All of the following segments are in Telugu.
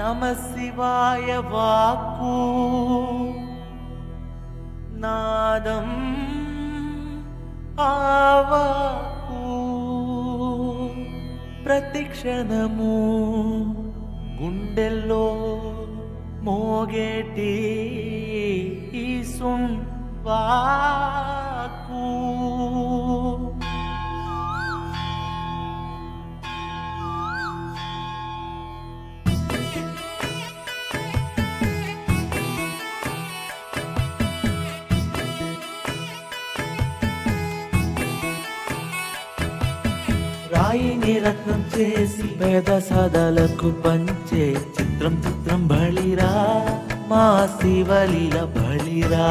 నమ శివాయ వాక్కు నాదం ఆవాకు ప్రతిక్షణము గుండెల్లో మోగేటి ఈ వాకు రాయిని రత్నం చేసి పేద సాదాలకు పంచే చిత్రం చిత్రం బళిరా మా శివలీల బళిరా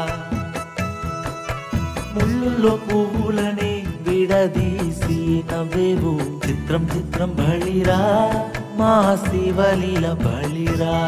ముళ్ళుల్లో పువ్వులని విడదీసి నవ్వేవు చిత్రం చిత్రం బళిరా మా శివలీల బళిరా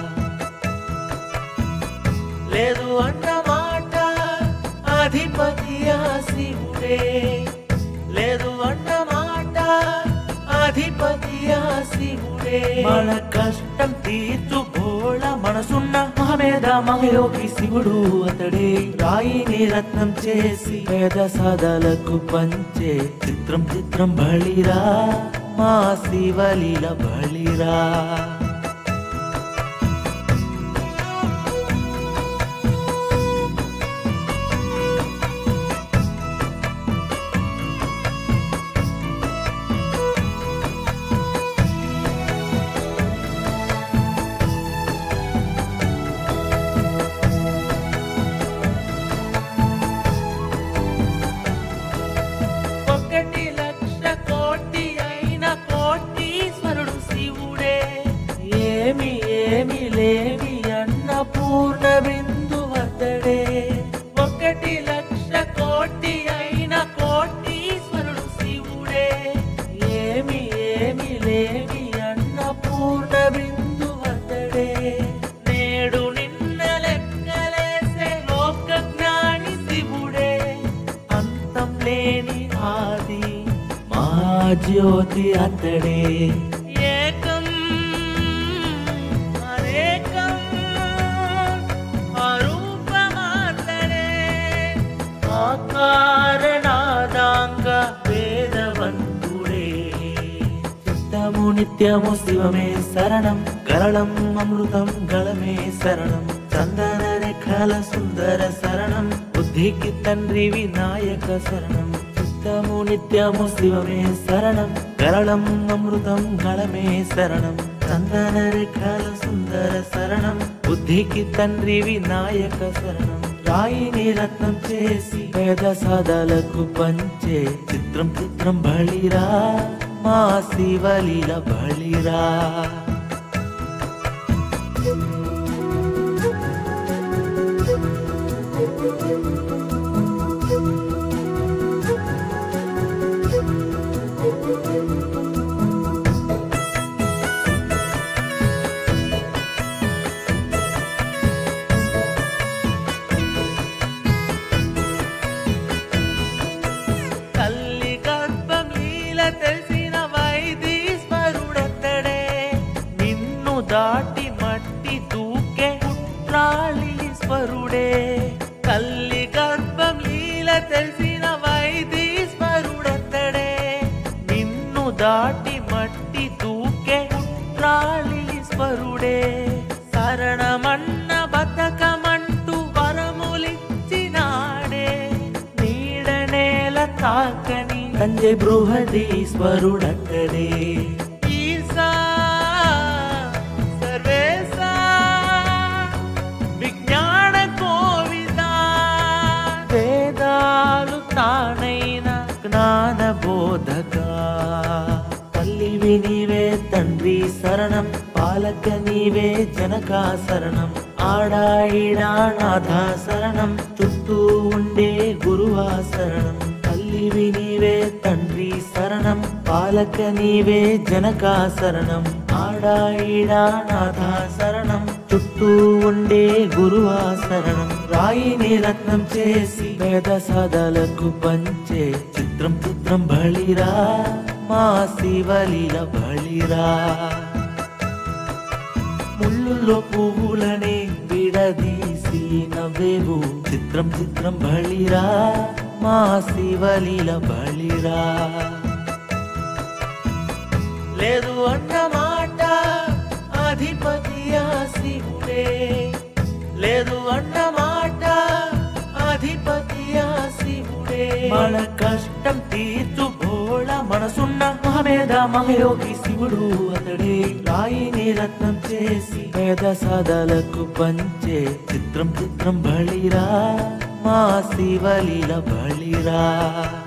లేదు అన్నమాట అధిపతి ఆ శివుడే లేదు అన్నమాట అధిపతి ఆ శివుడే మన కష్టం తీర్చు బోళ మనసున్న మహమేధ మహయోగి శివుడు అతడే రాయిని రత్నం చేసి పేద సాదాలకు పంచే చిత్రం చిత్రం బళిరా మా శివలీల బళిరా ఒకటి లక్ష కోటి అయిన కోటీశ్వరుడు శివుడే ఏమి ఏమి లేవి అన్న పూర్ణ బిందు అతడే ఒకటి లక్ష కోటి అయిన కోటీశ్వరుడు శివుడే ఏమి ఏమి లేవి అన్న పూర్ణ బిందు అతడే నేడు నిన్న లెక్కలేసే లోక జ్ఞాని శివుడే అంతం లేని ఆది మా జ్యోతి అతడే ఏకం అనేకం అరూపమాతడే ఆకారణాదాంగ వేదవంతుడే చిత్తము నిత్యము శివమే శరణం గరళం అమృతం గళమే శరణం చందన రేఖల సుందర శరణం బుద్ధికి తండ్రి వినాయక శరణం చిత్తము నిత్యము శివమే శరణం గరళం అమృతం గళమే శరణం చందన రేఖల సుందర శరణం బుద్ధికి తండ్రి వినాయక శరణం రాయిని రత్నం చేసి పేద సాదాలకు పంచే చిత్రం చిత్రం బళిరా మా శివలీల బళిరా తల్లి గర్భం లీల తెలిసిన వైదీశ్వరుడెత్తడే నిన్ను దాటి మట్టి దూకే కుట్రాళీశ్వరుడే తల్లి గర్భం లీల తెలిసిన వైదీశ్వరుడెత్తడే నిన్ను దాటి మట్టి దూకే కుట్రాళీశ్వరుడే శరణమన్న బతకమంటూ వరములిచ్చినాడే నీడనేల తాకని తండ్రి బృహదీశ్వరుడక్కడే ఈసా సర్వేసా విజ్ఞాన కోవిదా వేదాలు తానైన జ్ఞాన బోధక తల్లివి నీవే తండ్రి శరణం పాలక నీవే జనకా శరణం ఆడాయిడా నాథ శరణం చుట్టూ ఉండే గురువా శరణం తల్లివి నీవే తండ్రి శరణం పాలక నీవే జనకా శరణం ఆడాయిడా నాథ శరణం చుట్టూ ఉండే గురువా శరణం రాయిని రత్నం చేసి పేద సాదాలకు పంచే చిత్రం చిత్రం బళిరా మా శివలీల బళిరా ముళ్ళుల్లో పువ్వులనే విడదీసి నవ్వేవు చిత్రం చిత్రం బళిరా మా శివలీల బళిరా లేదు అన్నమాట అధిపతి ఆ శివుడే లేదు అన్నమాట అధిపతి ఆ శివుడే మన కష్టం తీర్చు బోళ మనసున్న మహమేధ మహయోగి శివుడు అతడే రాయిని రత్నం చేసి పేద సాధలకు పంచే చిత్రం చిత్రం బళిరా మా శివలీల బళిరా